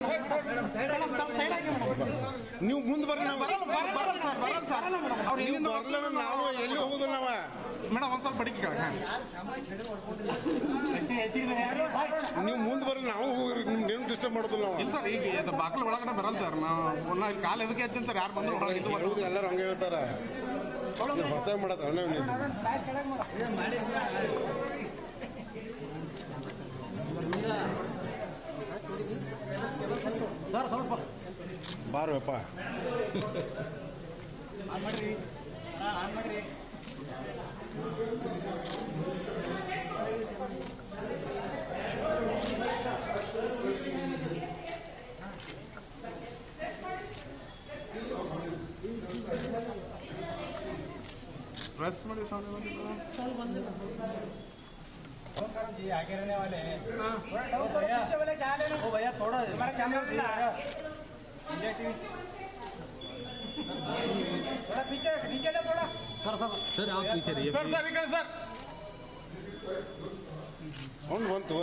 ನೀವು ಮುಂದೆ ಬರ್ರಿ ನಾವು ಬರಲ್ಲ ಬರಲ್ಲ ಸರ್ ಬರಲ್ಲ ಸರ್ ಅವ್ರು ನೀವು ಎಲ್ಲಿಂದ ಬರ್ಲಿಲ್ಲ ನಾವು ಎಲ್ಲಿ ಹೋಗುದಿಲ್ಲ ನಾವ ಮೇಡಮ್ ಒಂದ್ ಸ್ವಲ್ಪ ಬಡಿಕೆ ಕೆಳಗೆ ನೀವು ಮುಂದೆ ಬರ್ರಿ ನಾವು ಹೋಗ್ರಿ ನಿಮ್ಗೆ ಡಿಸ್ಟರ್ಬ್ ಮಾಡೋದಿಲ್ಲ ನಾವು ಇಲ್ಲ ಸರ್ ಈಗ ಇದು ಬಾಗಿಲು ಒಳಗಡೆ ಬರಲ್ಲ ಸರ್ ನಾವು ನಾ ಇಲ್ಲಿ ಕಾಲು ಎದಕ್ಕೆ ಎತ್ತೀನಿ ಸರ್ ಯಾರು ಬಂದ್ರು ಒಳಗೆ ಇದು ಹೇಳುದು ಎಲ್ಲರೂ ಹಂಗೆ ಹೇಳ್ತಾರ ಹೊಸ ಮಾಡತ್ತ ಸರ್ ಸ್ವಲ್ಪ ಬಾರಪ್ಪ ಪ್ರೆಸ್ ಮಾಡಿ ಸೌಂಡ್ जी आगे रहने वाले हैं पीछे वाले क्या लेना ओ भैया थोड़ा हमारा चैनल इंडिया टीवी थोड़ा पीछे नीचे ले थोड़ा सर सर सर आप पीछे रहिए ಸರ್ ಸರ್ ಈ ಕಡೆ ಸರ್ ಸೌಂಡ್ ಬಂತು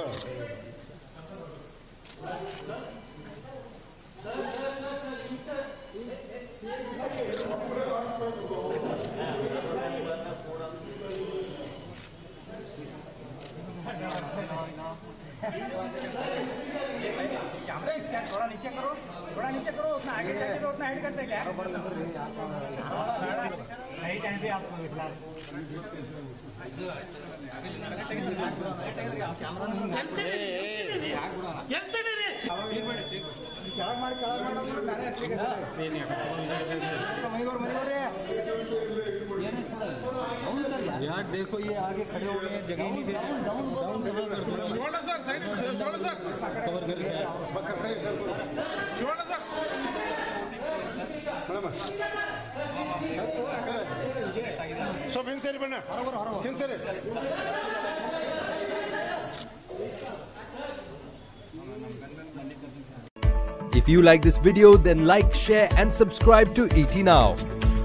कैमरा थोड़ा नीचे करो थोड़ा नीचे करो उतना आगे जाके तो उतना हेड करते क्या सही टाइम पे आपको फिलहाल ಕೆಳಗೆ ಮಾಡಿ ಕೆಳಗೆ ಮಾಡೋದು ನಾನೇ ಹಚ್ಚಿಗೆ ಮೈಗೂರು ಮೈಗೂರೇ यार देखो ये आगे खड़े हो गए हैं जगह ही नहीं दे रहे down Shivanna sir side Shivanna sir cover कर रहे हैं ಪಕ್ಕ ಕೈ ಕರ್ಕೊಂಡು. ಶಿವಣ್ಣ ಸರ್ ಮೇಡಮ್ ಸ್ವಲ್ಪ ಹಿಂದೆ ಸೇರಿ ಬಣ್ಣ ಹಿಂದೆ ಸೇರಿ If you like this video, then like, share, and subscribe to ET Now.